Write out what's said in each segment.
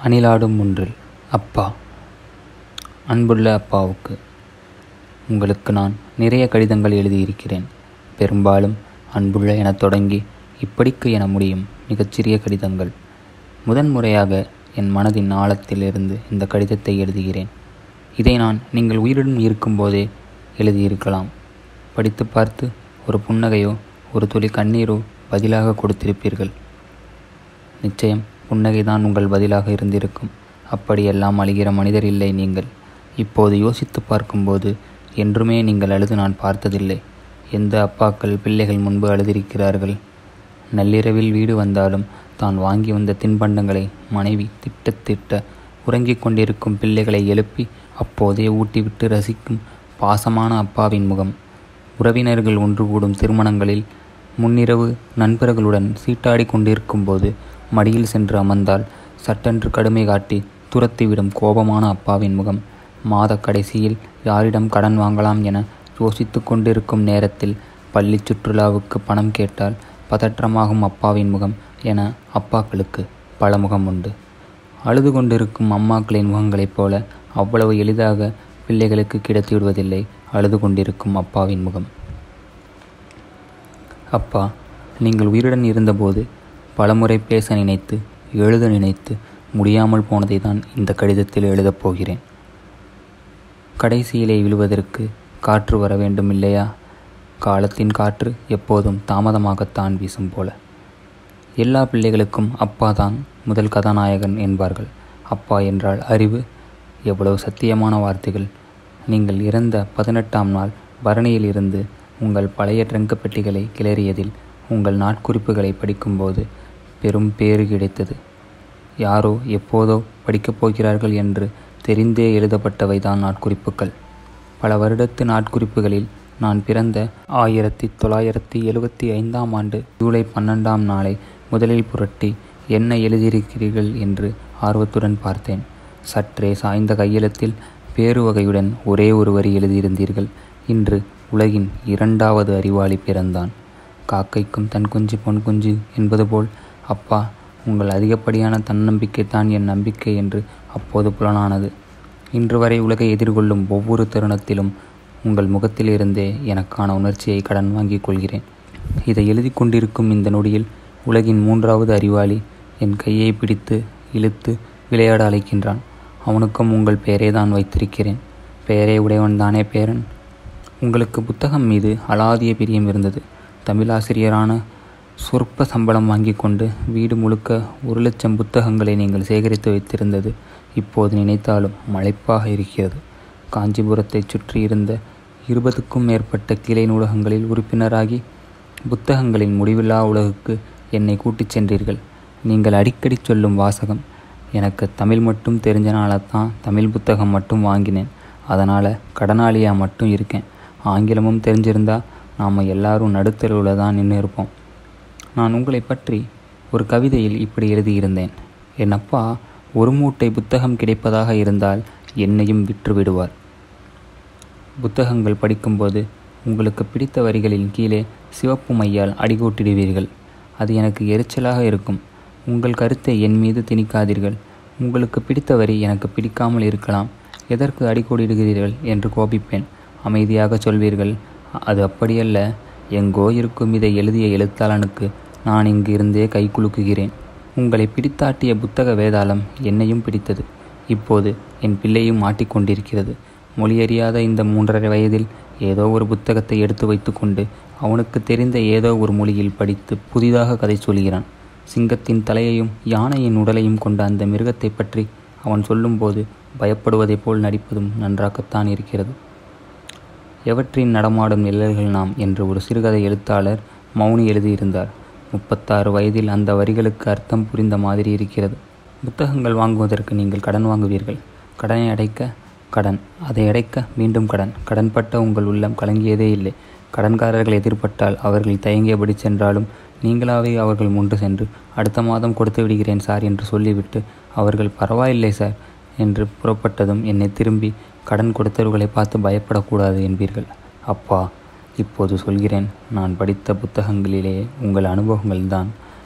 அணிலாடும் ஒன்றில் அப்பா அன்புள்ள அப்பாவுக்கு உங்களுக்கு நான் நிறைய கடிதங்கள் எழுதியிருக்கிறேன் பெரும்பாலும் அன்புள்ள எனத் தொடங்கி இப்படிக்கு என முடியும் மிகச்சிறிய கடிதங்கள் முதன்முறையாக என் மனதின் ஆழத்திலிருந்து இந்த கடிதத்தை எழுதுகிறேன் இதை நான் நீங்கள் உயிருடன் இருக்கும்போதே எழுதியிருக்கலாம் படித்து பார்த்து ஒரு புன்னகையோ ஒரு துளி கண்ணீரோ பதிலாக கொடுத்திருப்பீர்கள் நிச்சயம் புன்னகைதான் உங்கள் பதிலாக இருந்திருக்கும் அப்படியெல்லாம் அழுகிற மனிதர் இல்லை நீங்கள் இப்போது யோசித்து பார்க்கும்போது என்றுமே நீங்கள் அழுது நான் பார்த்ததில்லை எந்த அப்பாக்கள் பிள்ளைகள் முன்பு அழுதிருக்கிறார்கள் நள்ளிரவில் வீடு வந்தாலும் தான் வாங்கி வந்த தின்பண்டங்களை மனைவி திட்ட திட்ட உறங்கிக் கொண்டிருக்கும் பிள்ளைகளை எழுப்பி அப்போதே ஊட்டிவிட்டு ரசிக்கும் பாசமான அப்பாவின் முகம் உறவினர்கள் ஒன்று கூடும் திருமணங்களில் முன்னிரவு நண்பர்களுடன் சீட்டாடி கொண்டிருக்கும் போது மடியில் சென்று அமர்ந்தால் சட்டென்று கடுமை காட்டி துரத்திவிடும் கோபமான அப்பாவின் முகம் மாத கடைசியில் யாரிடம் கடன் வாங்கலாம் என யோசித்து கொண்டிருக்கும் நேரத்தில் பள்ளி சுற்றுலாவுக்கு பணம் கேட்டால் பதற்றமாகும் அப்பாவின் முகம் என அப்பாக்களுக்கு பல முகம் உண்டு அழுது கொண்டிருக்கும் அம்மாக்களின் முகங்களைப் போல அவ்வளவு எளிதாக பிள்ளைகளுக்கு கிடைத்துவிடுவதில்லை அழுது கொண்டிருக்கும் அப்பாவின் முகம் அப்பா நீங்கள் உயிருடன் இருந்தபோது பலமுறை பேச நினைத்து எழுத நினைத்து முடியாமல் போனதை தான் இந்த கடிதத்தில் எழுதப் போகிறேன் கடைசியிலே விழுவதற்கு காற்று வர வேண்டும் இல்லையா காலத்தின் காற்று எப்போதும் தாமதமாகத்தான் வீசும் போல எல்லா பிள்ளைகளுக்கும் அப்பா தான் முதல் கதாநாயகன் என்பார்கள் அப்பா என்றால் அறிவு எவ்வளவு சத்தியமான வார்த்தைகள் நீங்கள் இறந்த பதினெட்டாம் நாள் பரணியில் இருந்து உங்கள் பழைய ட்ரங்க பெட்டிகளை கிளறியதில் உங்கள் நாட்குறிப்புகளை படிக்கும்போது பெரும் பேறு கிடைத்தது யாரோ எப்போதோ படிக்கப் போகிறார்கள் என்று தெரிந்தே எழுதப்பட்டவைதான் நாட்குறிப்புகள் பல வருடத்து நாட்குறிப்புகளில் நான் பிறந்த ஆயிரத்தி தொள்ளாயிரத்தி எழுபத்தி ஐந்தாம் ஆண்டு ஜூலை பன்னெண்டாம் நாளை முதலில் புரட்டி என்ன எழுதியிருக்கிறீர்கள் என்று ஆர்வத்துடன் பார்த்தேன் சற்றே சாய்ந்த கையெழுத்தில் பேரு வகையுடன் ஒரே ஒரு வரி எழுதியிருந்தீர்கள் இன்று உலகின் இரண்டாவது அறிவாளி பிறந்தான் காக்கைக்கும் தன் குஞ்சு பொன் குஞ்சு என்பது போல் அப்பா உங்கள் அதிகப்படியான தன்னம்பிக்கை தான் என் நம்பிக்கை என்று அப்போது புலனானது இன்று வரை உலகை எதிர்கொள்ளும் ஒவ்வொரு தருணத்திலும் உங்கள் முகத்திலிருந்தே எனக்கான உணர்ச்சியை கடன் வாங்கிக் கொள்கிறேன் இதை எழுதி கொண்டிருக்கும் இந்த நொடியில் உலகின் மூன்றாவது அறிவாளி என் கையை பிடித்து இழுத்து விளையாட அழைக்கின்றான் அவனுக்கும் உங்கள் பெயரை தான் வைத்திருக்கிறேன் பெயரே உடையவன் தானே பேரன் உங்களுக்கு புத்தகம் மீது அலாதிய பிரியம் இருந்தது தமிழாசிரியரான சொற்ப சம்பளம் வாங்கி கொண்டு வீடு முழுக்க ஒரு லட்சம் புத்தகங்களை நீங்கள் சேகரித்து வைத்திருந்தது இப்போது நினைத்தாலும் மலைப்பாக இருக்கிறது காஞ்சிபுரத்தை சுற்றி இருந்த இருபதுக்கும் மேற்பட்ட கிளை நூலகங்களில் உறுப்பினராகி புத்தகங்களின் முடிவில்லா உலகுக்கு என்னை கூட்டிச் சென்றீர்கள் நீங்கள் அடிக்கடி சொல்லும் வாசகம் எனக்கு தமிழ் மட்டும் தெரிஞ்சனால தான் தமிழ் புத்தகம் மட்டும் வாங்கினேன் அதனால் கடனாளியாக மட்டும் இருக்கேன் ஆங்கிலமும் தெரிஞ்சிருந்தா நாம் எல்லாரும் நடுத்தருவில் தான் நின்று இருப்போம் நான் உங்களை பற்றி ஒரு கவிதையில் இப்படி எழுதியிருந்தேன் என் அப்பா ஒரு மூட்டை புத்தகம் கிடைப்பதாக இருந்தால் என்னையும் விற்று விடுவார் புத்தகங்கள் படிக்கும்போது உங்களுக்கு பிடித்த வரிகளின் கீழே சிவப்பு மையால் அடிகோட்டிடுவீர்கள் அது எனக்கு எரிச்சலாக இருக்கும் உங்கள் கருத்தை என் மீது திணிக்காதீர்கள் உங்களுக்கு பிடித்த வரி எனக்கு பிடிக்காமல் இருக்கலாம் எதற்கு அடிக்கோடிடுகிறீர்கள் என்று கோபிப்பேன் அமைதியாக சொல்வீர்கள் அது அப்படியல்ல எங்கோ இருக்கும் இதை எழுதிய எழுத்தாளனுக்கு நான் இங்கு இருந்தே கை குலுக்குகிறேன் உங்களை பிடித்தாட்டிய புத்தக வேதாளம் என்னையும் பிடித்தது இப்போது என் பிள்ளையும் மாட்டிக்கொண்டிருக்கிறது மொழியறியாத இந்த மூன்றரை வயதில் ஏதோ ஒரு புத்தகத்தை எடுத்து வைத்துக்கொண்டு அவனுக்கு தெரிந்த ஏதோ ஒரு மொழியில் படித்து புதிதாக கதை சொல்கிறான் சிங்கத்தின் தலையையும் யானையின் உடலையும் கொண்ட அந்த மிருகத்தை பற்றி அவன் சொல்லும்போது பயப்படுவதைப் போல் நடிப்பதும் நன்றாகத்தான் இருக்கிறது எவற்றின் நடமாடும் நிழல்கள் நாம் என்று ஒரு சிறுகதை எழுத்தாளர் மௌனி எழுதியிருந்தார் முப்பத்தாறு வயதில் அந்த வரிகளுக்கு அர்த்தம் புரிந்த மாதிரி இருக்கிறது புத்தகங்கள் வாங்குவதற்கு நீங்கள் கடன் வாங்குவீர்கள் கடனை அடைக்க கடன் அதை அடைக்க மீண்டும் கடன் கடன்பட்ட உங்கள் உள்ளம் கலங்கியதே இல்லை கடன்காரர்கள் எதிர்பட்டால் அவர்கள் தயங்கியபடி சென்றாலும் நீங்களாவே அவர்கள் முன்று சென்று அடுத்த மாதம் கொடுத்து விடுகிறேன் சார் என்று சொல்லிவிட்டு அவர்கள் பரவாயில்லை சார் என்று புறப்பட்டதும் என்னை திரும்பி கடன் கொடுத்தவர்களை பார்த்து பயப்படக்கூடாது என்பீர்கள் அப்பா இப்போது சொல்கிறேன் நான் படித்த புத்தகங்களிலே உங்கள் அனுபவங்கள்தான்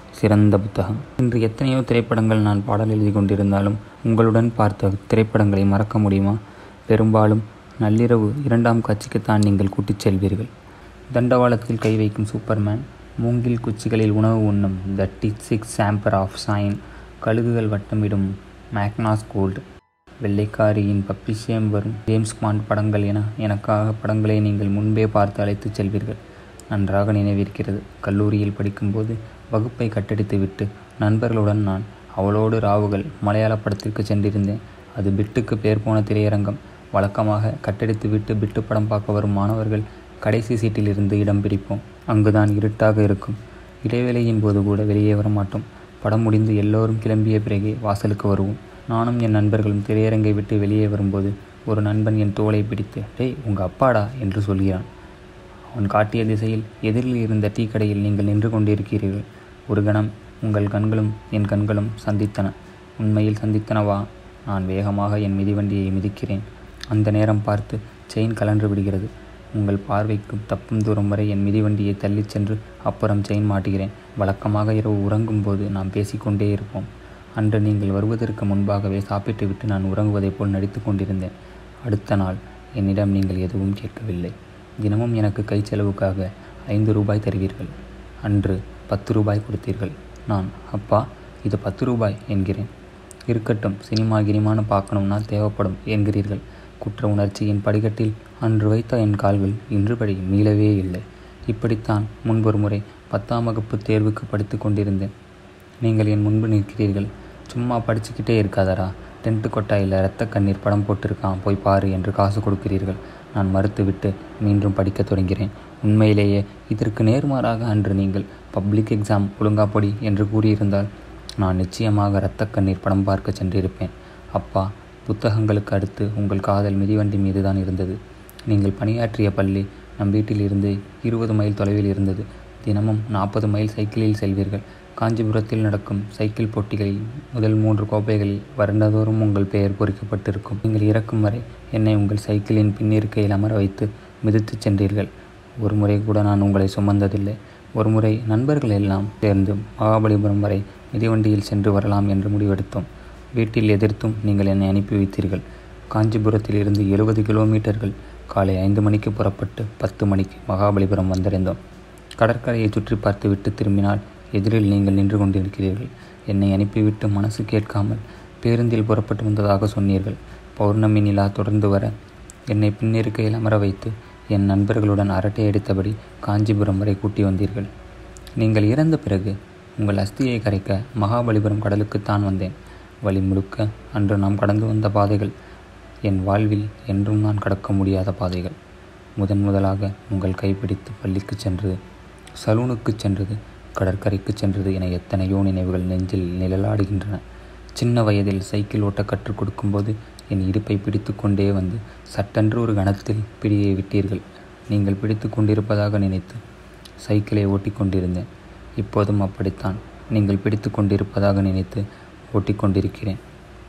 சிறந்த புத்தகம் இன்று எத்தனையோ திரைப்படங்கள் நான் பாடல் எழுதி கொண்டிருந்தாலும் உங்களுடன் பார்த்த திரைப்படங்களை மறக்க முடியுமா பெரும்பாலும் நள்ளிரவு இரண்டாம் காட்சிக்குத்தான் நீங்கள் கூட்டிச் செல்வீர்கள் தண்டவாளத்தில் கை வைக்கும் சூப்பர்மேன் மூங்கில் குச்சிகளில் உணவு உண்ணும் தட்டி சிக்ஸ் சாம்பர் ஆஃப் சைன் கழுகுகள் வட்டமிடும் மேக்னாஸ் கோல்டு வெள்ளைக்காரியின் பப்பிஷேம் வரும் ஜேம்ஸ் பாண்ட் படங்கள் என எனக்காக படங்களை நீங்கள் முன்பே பார்த்து அழைத்துச் செல்வீர்கள் நன்றாக நினைவிருக்கிறது கல்லூரியில் படிக்கும்போது வகுப்பை கட்டடித்து விட்டு நண்பர்களுடன் நான் அவளோடு ராவுகள் மலையாள படத்திற்கு சென்றிருந்தேன் அது பிட்டுக்கு பேர் போன திரையரங்கம் வழக்கமாக கட்டடித்து விட்டு பிட்டு படம் பார்க்க வரும் மாணவர்கள் கடைசி சீட்டில் இருந்து இடம் பிடிப்போம் அங்குதான் இருட்டாக இருக்கும் இடைவேளையின் போது கூட வெளியே வர மாட்டோம் படம் முடிந்து எல்லோரும் கிளம்பிய பிறகே வாசலுக்கு வருவோம் நானும் என் நண்பர்களும் திரையரங்கை விட்டு வெளியே வரும்போது ஒரு நண்பன் என் தோலை பிடித்து டேய் உங்கள் அப்பாடா என்று சொல்கிறான் அவன் காட்டிய திசையில் எதிரில் இருந்த டீ கடையில் நீங்கள் நின்று கொண்டிருக்கிறீர்கள் ஒரு கணம் உங்கள் கண்களும் என் கண்களும் சந்தித்தன உண்மையில் சந்தித்தனவா நான் வேகமாக என் மிதிவண்டியை மிதிக்கிறேன் அந்த நேரம் பார்த்து செயின் கலன்று விடுகிறது உங்கள் பார்வைக்கு தப்பும் தூரம் வரை என் மிதிவண்டியை தள்ளிச் சென்று அப்புறம் செயின் மாட்டுகிறேன் வழக்கமாக இரவு உறங்கும்போது நாம் பேசிக்கொண்டே இருப்போம் அன்று நீங்கள் வருவதற்கு முன்பாகவே சாப்பிட்டு விட்டு நான் உறங்குவதைப் போல் நடித்து கொண்டிருந்தேன் அடுத்த நாள் என்னிடம் நீங்கள் எதுவும் கேட்கவில்லை தினமும் எனக்கு கை செலவுக்காக ஐந்து ரூபாய் தருவீர்கள் அன்று பத்து ரூபாய் கொடுத்தீர்கள் நான் அப்பா இது பத்து ரூபாய் என்கிறேன் இருக்கட்டும் சினிமா கினிமான்னு பார்க்கணும்னா தேவைப்படும் என்கிறீர்கள் குற்ற உணர்ச்சியின் படிக்கட்டில் அன்று வைத்த என் கால்கள் இன்று படி மீளவே இல்லை இப்படித்தான் முன்பொரு முறை பத்தாம் வகுப்பு தேர்வுக்கு படித்து கொண்டிருந்தேன் நீங்கள் என் முன்பு நிற்கிறீர்கள் சும்மா படிச்சுக்கிட்டே இருக்காதரா டென்ட்டு கொட்டாயில் இரத்த கண்ணீர் படம் போட்டிருக்கான் போய் பாரு என்று காசு கொடுக்கிறீர்கள் நான் மறுத்துவிட்டு மீண்டும் படிக்கத் தொடங்கிறேன் உண்மையிலேயே இதற்கு நேர்மாறாக அன்று நீங்கள் பப்ளிக் எக்ஸாம் ஒழுங்கா பொடி என்று கூறியிருந்தால் நான் நிச்சயமாக இரத்த கண்ணீர் படம் பார்க்க சென்றிருப்பேன் அப்பா புத்தகங்களுக்கு அடுத்து உங்கள் காதல் மிதிவண்டி மீது தான் இருந்தது நீங்கள் பணியாற்றிய பள்ளி நம் வீட்டில் இருந்து இருபது மைல் தொலைவில் இருந்தது தினமும் நாற்பது மைல் சைக்கிளில் செல்வீர்கள் காஞ்சிபுரத்தில் நடக்கும் சைக்கிள் போட்டிகளில் முதல் மூன்று கோப்பைகளில் வருடந்தோறும் உங்கள் பெயர் பொறிக்கப்பட்டிருக்கும் நீங்கள் இறக்கும் வரை என்னை உங்கள் சைக்கிளின் பின்னிருக்கையில் அமர வைத்து மிதித்துச் சென்றீர்கள் ஒரு முறை கூட நான் உங்களை சுமந்ததில்லை ஒரு முறை நண்பர்கள் எல்லாம் சேர்ந்து மகாபலிபுரம் வரை மிதிவண்டியில் சென்று வரலாம் என்று முடிவெடுத்தோம் வீட்டில் எதிர்த்தும் நீங்கள் என்னை அனுப்பி வைத்தீர்கள் காஞ்சிபுரத்தில் இருந்து எழுபது கிலோமீட்டர்கள் காலை ஐந்து மணிக்கு புறப்பட்டு பத்து மணிக்கு மகாபலிபுரம் வந்தடைந்தோம் கடற்கரையை சுற்றி பார்த்துவிட்டு திரும்பினால் எதிரில் நீங்கள் நின்று கொண்டிருக்கிறீர்கள் என்னை அனுப்பிவிட்டு மனசு கேட்காமல் பேருந்தில் புறப்பட்டு வந்ததாக சொன்னீர்கள் பௌர்ணமி நிலா தொடர்ந்து வர என்னை பின்னிருக்கையில் அமர வைத்து என் நண்பர்களுடன் அரட்டை அடித்தபடி காஞ்சிபுரம் வரை கூட்டி வந்தீர்கள் நீங்கள் இறந்த பிறகு உங்கள் அஸ்தியை கரைக்க மகாபலிபுரம் கடலுக்குத்தான் வந்தேன் வழி முழுக்க அன்று நாம் கடந்து வந்த பாதைகள் என் வாழ்வில் என்றும் நான் கடக்க முடியாத பாதைகள் முதன் முதலாக உங்கள் கைப்பிடித்து பள்ளிக்கு சென்றது சலூனுக்கு சென்றது கடற்கரைக்கு சென்றது என எத்தனையோ நினைவுகள் நெஞ்சில் நிழலாடுகின்றன சின்ன வயதில் சைக்கிள் ஓட்ட கற்றுக் கொடுக்கும்போது என் இடுப்பை பிடித்து கொண்டே வந்து சட்டென்று ஒரு கணத்தில் பிடியை விட்டீர்கள் நீங்கள் பிடித்து கொண்டிருப்பதாக நினைத்து சைக்கிளை ஓட்டிக்கொண்டிருந்தேன் இப்போதும் அப்படித்தான் நீங்கள் பிடித்து கொண்டிருப்பதாக நினைத்து ஓட்டிக்கொண்டிருக்கிறேன்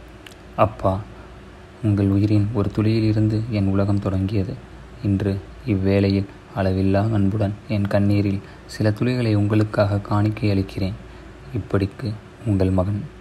அப்பா உங்கள் உயிரின் ஒரு துளியிலிருந்து என் உலகம் தொடங்கியது இன்று இவ்வேளையில் அளவில்லா அன்புடன் என் கண்ணீரில் சில துளிகளை உங்களுக்காக காணிக்கை அளிக்கிறேன் இப்படிக்கு உங்கள் மகன்